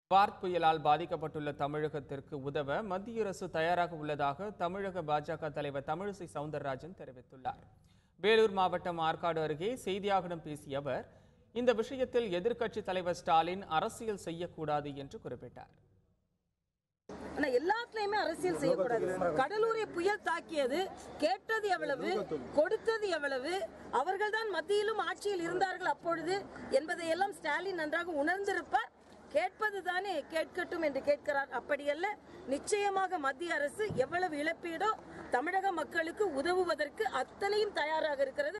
வார்த் புயலால் பாதிக்கப்பட்டுள்ள தமிழகத்திற்கு உதவ மத்திய அரசு தயாராக உள்ளதாக தமிழக பாஜக தலைவர் தமிழிசை சவுந்தரராஜன் தெரிவித்துள்ளார் வேலூர் மாவட்டம் ஆற்காடு அருகே செய்தியாளர்களிடம் பேசிய அவர் இந்த விஷயத்தில் எதிர்க்கட்சித் தலைவர் ஸ்டாலின் அரசியல் செய்யக்கூடாது என்று குறிப்பிட்டார் ஆனா எல்லாத்துலயுமே அரசியல் செய்யக்கூடாது கடலூரை புயல் தாக்கியது கேட்டது எவ்வளவு கொடுத்தது எவ்வளவு அவர்கள்தான் மத்தியிலும் ஆட்சியில் இருந்தார்கள் அப்பொழுது என்பதையெல்லாம் ஸ்டாலின் நன்றாக உணர்ந்திருப்பார் கேட்பது தானே கேட்கட்டும் என்று கேட்கிறார் அப்படியல்ல நிச்சயமாக மத்திய அரசு எவ்வளவு இழப்பீடோ தமிழக மக்களுக்கு உதவுவதற்கு அத்தனையும் தயாராக இருக்கிறது